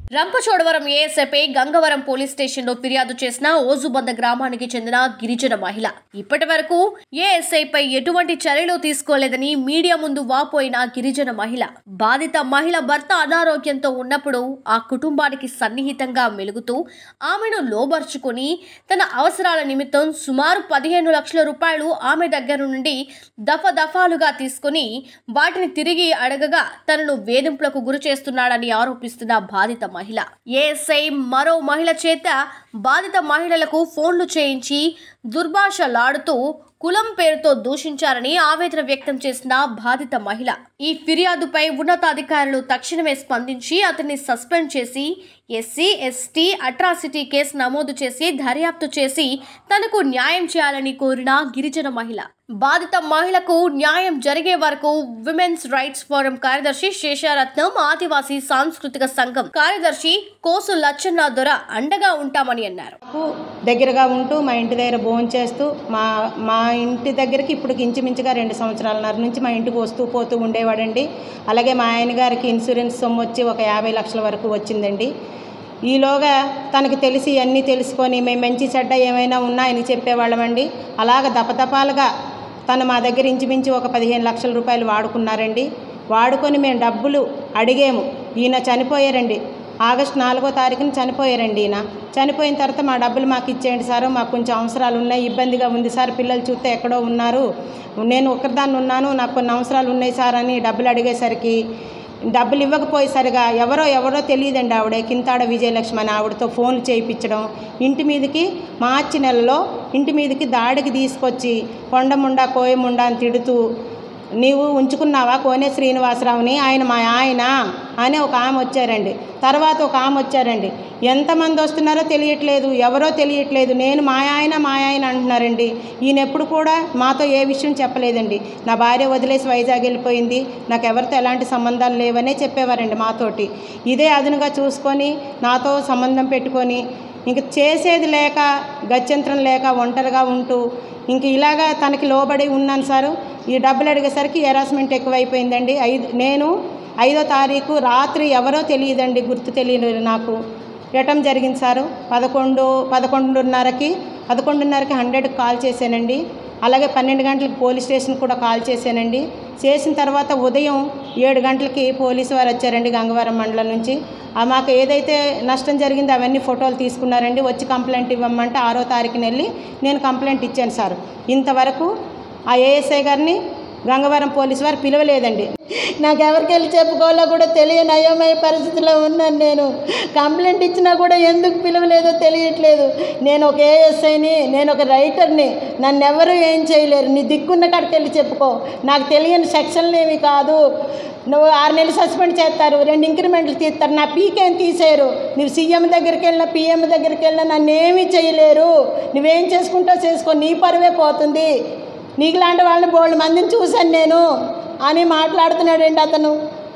Rampachodavaram ఏఎస్ఐపై Gangavaram police స్టేషన్లో ఫిర్యాదు చేసిన ఓజుబంద గ్రామానికి చెందిన గిరిజన మహిళ ఇప్పటి వరకు ఏఎస్ఐపై ఎటువంటి చర్యలు తీసుకోలేదని మీడియా ముందు వాపోయిన గిరిజన మహిళ బాధిత మహిళ భర్త అనారోగ్యంతో ఉన్నప్పుడు ఆ కుటుంబానికి సన్నిహితంగా మెలుగుతూ ఆమెను లోబర్చుకొని తన అవసరాల నిమిత్తం సుమారు పదిహేను లక్షల రూపాయలు ఆమె దగ్గర నుండి దఫ దఫాలుగా తీసుకుని వాటిని తిరిగి అడగగా తనను వేధింపులకు గురి చేస్తున్నాడని ఆరోపిస్తున్న బాధిత మహిళ ఏఎస్ఐ మరో మహిళ చేత బాధిత మహిళలకు ఫోన్లు చేయించి దుర్భాషలాడుతూ కులం పేరుతో దూషించారని ఆవేదన వ్యక్తం చేసిన బాధిత మహిళ ఈ ఫిర్యాదుపై ఉన్నతాధికారులు తక్షణమే స్పందించి అతన్ని సస్పెండ్ చేసి ఎస్సీ ఎస్టీ అట్రాసిటీ కేసు నమోదు చేసి దర్యాప్తు చేసి తనకు న్యాయం చేయాలని కోరిన గిరిజన మహిళ బాధిత మహిళకు న్యాయం జరిగే వరకు విమెన్స్ రైట్స్ ఫోరం కార్యదర్శి శేషారత్నం ఆదివాసీ సాంస్కృతిక సంఘం కార్యదర్శి కోసు లచ్చన్న దొర అండగా ఉంటామని అన్నారు నాకు దగ్గరగా ఉంటూ మా ఇంటి దగ్గర భోజనం చేస్తూ మా మా ఇంటి దగ్గరికి ఇప్పుడు ఇంచుమించుగా రెండు సంవత్సరాలన్నర నుంచి మా ఇంటికి వస్తూ పోతూ ఉండేవాడండి అలాగే మా ఆయన గారికి ఇన్సూరెన్స్ సొమ్ము వచ్చి ఒక యాభై లక్షల వరకు వచ్చిందండి ఈలోగా తనకి తెలిసి అన్నీ తెలుసుకొని మేము మంచి చెడ్డ ఏమైనా ఉన్నా అని చెప్పేవాళ్ళమండి అలాగ దపదపాలుగా తను మా దగ్గర ఇంచుమించు ఒక పదిహేను లక్షల రూపాయలు వాడుకున్నారండి వాడుకొని మేము డబ్బులు అడిగాము ఈయన చనిపోయారండి ఆగస్టు నాలుగో తారీఖున చనిపోయారండి ఈయన చనిపోయిన తర్వాత మా డబ్బులు మాకు ఇచ్చేయండి సార్ మాకు కొంచెం అవసరాలు ఉన్నాయి ఇబ్బందిగా ఉంది సార్ పిల్లలు చూస్తే ఎక్కడో ఉన్నారు నేను ఒక్కరిదాన్ని ఉన్నాను నాకు కొన్ని అవసరాలు ఉన్నాయి సార్ అని డబ్బులు అడిగేసరికి డబ్బులు ఇవ్వకపోయేసరిగా ఎవరో ఎవరో తెలియదండి ఆవిడ కింతాడ విజయలక్ష్మి అని ఆవిడతో ఫోన్లు చేయించడం ఇంటి మీదకి మార్చి నెలలో ఇంటి మీదకి దాడికి తీసుకొచ్చి కొండముండా కోయముండా అని తిడుతూ నీవు ఉంచుకున్నావా కోనే శ్రీనివాసరావుని ఆయన మా ఆయన అని ఒక ఆమె వచ్చారండి తర్వాత ఒక ఆమె వచ్చారండి ఎంతమంది వస్తున్నారో తెలియట్లేదు ఎవరో తెలియట్లేదు నేను మా ఆయన మా ఆయన అంటున్నారండి ఈయన ఎప్పుడు కూడా మాతో ఏ విషయం చెప్పలేదండి నా భార్య వదిలేసి వైజాగ్ వెళ్ళిపోయింది నాకు ఎవరితో ఎలాంటి సంబంధాలు లేవనే చెప్పేవారండి మాతోటి ఇదే అదునుగా చూసుకొని నాతో సంబంధం పెట్టుకొని ఇంక చేసేది లేక గత్యంతరం లేక ఒంటరిగా ఉంటూ ఇంక ఇలాగా తనకి లోబడి ఉన్నాను సారు ఈ డబ్బులు అడిగేసరికి హెరాస్మెంట్ ఎక్కువైపోయిందండి ఐదు నేను ఐదో తారీఖు రాత్రి ఎవరో తెలియదండి గుర్తు తెలియదు నాకు ఇవ్వటం జరిగింది సారు పదకొండు పదకొండున్నరకి పదకొండున్నరకి హండ్రెడ్కి కాల్ చేశానండి అలాగే పన్నెండు గంటలకు పోలీస్ స్టేషన్ కూడా కాల్ చేశానండి చేసిన తర్వాత ఉదయం ఏడు గంటలకి పోలీసు వారు వచ్చారండి గంగవరం మండలం నుంచి ఆ మాకు ఏదైతే నష్టం జరిగిందో అవన్నీ ఫోటోలు తీసుకున్నారండి వచ్చి కంప్లైంట్ ఇవ్వమంటే ఆరో తారీఖున వెళ్ళి నేను కంప్లైంట్ ఇచ్చాను సార్ ఇంతవరకు ఆ ఏఎస్ఐ గారిని గంగవరం పోలీసు వారు పిలవలేదండి నాకు ఎవరికి వెళ్ళి చెప్పుకోవాలో కూడా తెలియని అయోమయ పరిస్థితిలో ఉన్నాను నేను కంప్లైంట్ ఇచ్చినా కూడా ఎందుకు పిలవలేదో తెలియట్లేదు నేను ఒక ఏఎస్ఐని నేను ఒక రైటర్ని నన్ను ఎవరు ఏం చేయలేరు నీ దిక్కున్న కాడికి వెళ్ళి చెప్పుకో నాకు తెలియని సెక్షన్లు ఏమి కాదు నువ్వు ఆరు నెలలు సస్పెండ్ చేస్తారు రెండు ఇంక్రిమెంట్లు తీస్తారు నా పీకేం తీసేయరు నువ్వు సీఎం దగ్గరికి వెళ్ళినా పిఎం దగ్గరికి వెళ్ళినా నన్ను ఏమీ చేయలేరు నువ్వేం చేసుకుంటావు చేసుకో నీ పరువే పోతుంది నీకులాంటి వాళ్ళని బోల్డ్ మందిని చూశాను నేను అని మాట్లాడుతున్నాడండి అతను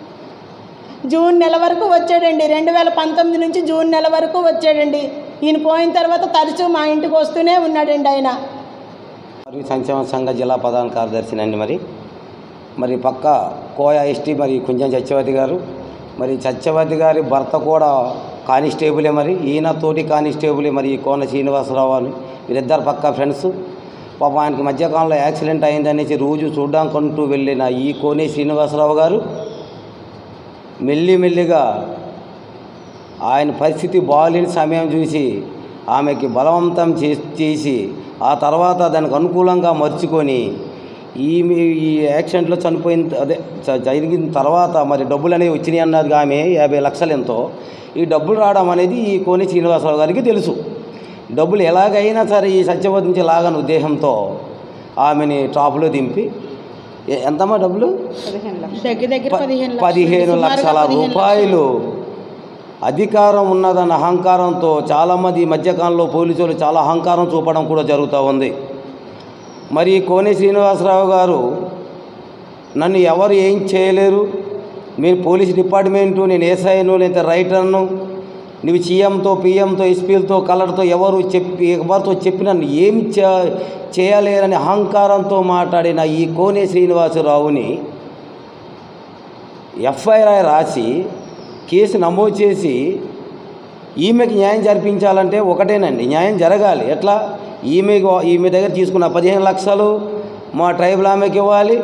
జూన్ నెల వరకు వచ్చాడండి రెండు వేల పంతొమ్మిది నుంచి జూన్ నెల వరకు వచ్చాడండి ఈయన పోయిన తర్వాత తరచూ మా ఇంటికి వస్తూనే ఉన్నాడండి ఆయన మరియు సంక్షేమ సంఘ జిల్లా ప్రధాన కార్యదర్శినండి మరి మరి పక్క కోయ ఎస్టీ మరి కుంజం సత్యవతి గారు మరి సత్యవతి గారి భర్త కూడా కానిస్టేబులే మరి ఈయన తోటి కానిస్టేబులే మరి ఈ కోన శ్రీనివాసరావు అని వీరిద్దరు పక్క ఫ్రెండ్స్ పాపం ఆయనకి మధ్యకాలంలో యాక్సిడెంట్ అయిందనేసి రోజు చూడ్డానికంటూ వెళ్ళిన ఈ కోనే శ్రీనివాసరావు గారు మెల్లిమెల్లిగా ఆయన పరిస్థితి బాగాలేని సమయం చూసి ఆమెకి బలవంతం చే- చేసి ఆ తర్వాత దానికి అనుకూలంగా మర్చుకొని ఈమె ఈ యాక్సిడెంట్లో చనిపోయిన అదే చ- జరిగిన తర్వాత మరి డబ్బులు అనేవి వచ్చినాయి అన్నది ఆమె యాభై లక్షలు ఎంతో ఈ డబ్బులు రావడం అనేది ఈ కోని శ్రీనివాసరావు గారికి తెలుసు డబ్బులు ఎలాగైనా సరే ఈ సత్యవతి నుంచి లాగని ఉద్దేశంతో ఆమెని టాప్లో దింపి ఎ- ఎంతమ్మా డబ్బులు దగ్గర దగ్గర ప- పదిహేను పదిహేను లక్షల రూపాయలు అధికారం ఉన్నదన్న అహంకారంతో చాలామంది ఈ మధ్యకాలంలో పోలీసులు చాలా అహంకారం చూపడం కూడా జరుగుతూ ఉంది మరి ఈ కోని శ్రీనివాసరావు గారు నన్ను ఎవరు ఏం చేయలేరు మీరు పోలీస్ డిపార్ట్మెంటు నేను ఏసఐను లేదా రైటర్ను నువ్వు సీఎంతో పిఎంతో ఎస్పీలతో కలర్తో ఎవరు చెప్పి ఎవరితో చెప్పి నన్ను ఏం చే చేయలేరని అహంకారంతో మాట్లాడిన ఈ కోనే శ్రీనివాసరావుని ఎఫ్ఐఆర్ రాసి కేసు నమోదు చేసి ఈమెకి న్యాయం జరిపించాలంటే ఒకటేనండి న్యాయం జరగాలి ఎట్లా ఈమె ఈమె దగ్గర తీసుకున్న పదిహేను లక్షలు మా ట్రైబల్ ఆమెకి ఇవ్వాలి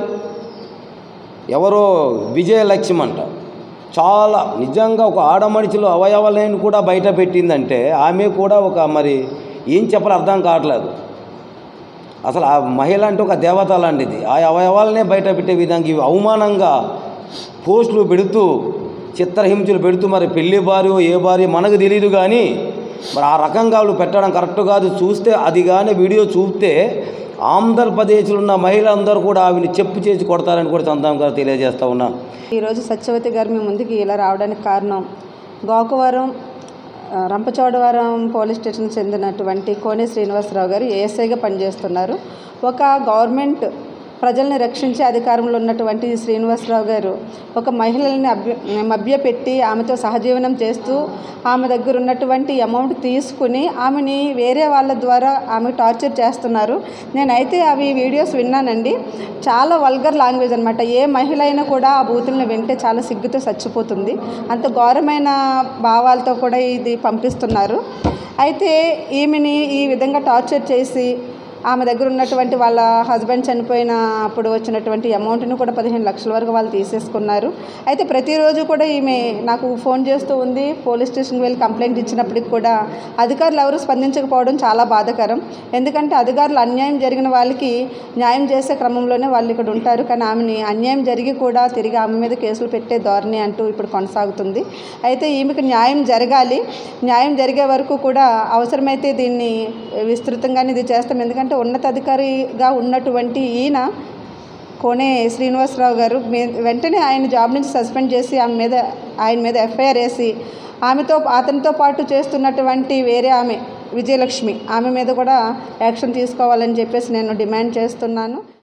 ఎవరో విజయలక్ష్మి అంట చాలా నిజంగా ఒక ఆడమనిషిలో అవయవాలను కూడా బయట పెట్టిందంటే ఆమె కూడా ఒక మరి ఏం చెప్పాలో అర్థం కావట్లేదు అసలు ఆ మహిళ అంటే ఒక దేవత లాంటిది ఆ అవయవాలనే బయట పెట్టే విధంగా ఇవి అవమానంగా పోస్టులు పెడుతూ చిత్రహింసలు పెడుతూ మరి పెళ్లి భార్య ఏ భార్య మనకు తెలియదు కానీ మరి ఆ రకంగా వాళ్ళు పెట్టడం కరెక్ట్ కాదు చూస్తే అది కానీ వీడియో చూస్తే ఆంధ్రప్రదేశ్లో ఉన్న మహిళలందరూ కూడా ఆవిని చెప్పు చేసి కొడతారని కూడా చందాం గారు తెలియజేస్తా ఉన్నాను ఈరోజు సత్యవతి గారు మీ ముందుకి ఇలా రావడానికి కారణం గోకవరం ఆ, రంపచోడవరం పోలీస్ స్టేషన్ చెందినటువంటి కోనే శ్రీనివాసరావు గారు ఏఎస్ఐగా పనిచేస్తున్నారు ఒక గవర్నమెంట్ ప్రజల్ని రక్షించే అధికారంలో ఉన్నటువంటి ఈ శ్రీనివాసరావు గారు ఒక మహిళల్ని అభ్య మభ్యపెట్టి ఆమెతో సహజీవనం చేస్తూ ఆమె దగ్గర ఉన్నటువంటి అమౌంట్ తీసుకుని ఆమెని వేరే వాళ్ళ ద్వారా ఆమె టార్చర్ చేస్తున్నారు నేనైతే అవి వీడియోస్ విన్నానండి చాలా వల్గర్ లాంగ్వేజ్ అనమాట ఏ మహిళ అయినా కూడా ఆ బూతులను వింటే చాలా సిగ్గుతో చచ్చిపోతుంది అంత ఘోరమైన భావాలతో కూడా ఇది పంపిస్తున్నారు అయితే ఈమెని ఈ విధంగా టార్చర్ చేసి ఆమె దగ్గర ఉన్నటువంటి వాళ్ళ హస్బెండ్ చనిపోయిన అప్పుడు వచ్చినటువంటి అమౌంట్ని కూడా పదిహేను లక్షల వరకు వాళ్ళు తీసేసుకున్నారు అయితే ప్రతిరోజు కూడా ఈమె నాకు ఫోన్ చేస్తూ ఉంది పోలీస్ స్టేషన్కి వెళ్ళి కంప్లైంట్ ఇచ్చినప్పటికి కూడా అధికారులు ఎవరు స్పందించకపోవడం చాలా బాధాకరం ఎందుకంటే అధికారులు అన్యాయం జరిగిన వాళ్ళకి న్యాయం చేసే క్రమంలోనే వాళ్ళు ఇక్కడ ఉంటారు కానీ ఆమెని అన్యాయం జరిగి కూడా తిరిగి ఆమె మీద కేసులు పెట్టే ధోరణి అంటూ ఇప్పుడు కొనసాగుతుంది అయితే ఈమెకు న్యాయం జరగాలి న్యాయం జరిగే వరకు కూడా అవసరమైతే దీన్ని విస్తృతంగానే ఇది చేస్తాం ఎందుకంటే ఉన్నతాధికారిగా ఉన్నటువంటి ఈయన కోనే శ్రీనివాసరావు గారు మీ వెంటనే ఆయన జాబ్ నుంచి సస్పెండ్ చేసి ఆమె మీద ఆయన మీద ఎఫ్ఐఆర్ వేసి ఆమెతో అతనితో పాటు చేస్తున్నటువంటి వేరే ఆమె విజయలక్ష్మి ఆమె మీద కూడా యాక్షన్ తీసుకోవాలని చెప్పేసి నేను డిమాండ్ చేస్తున్నాను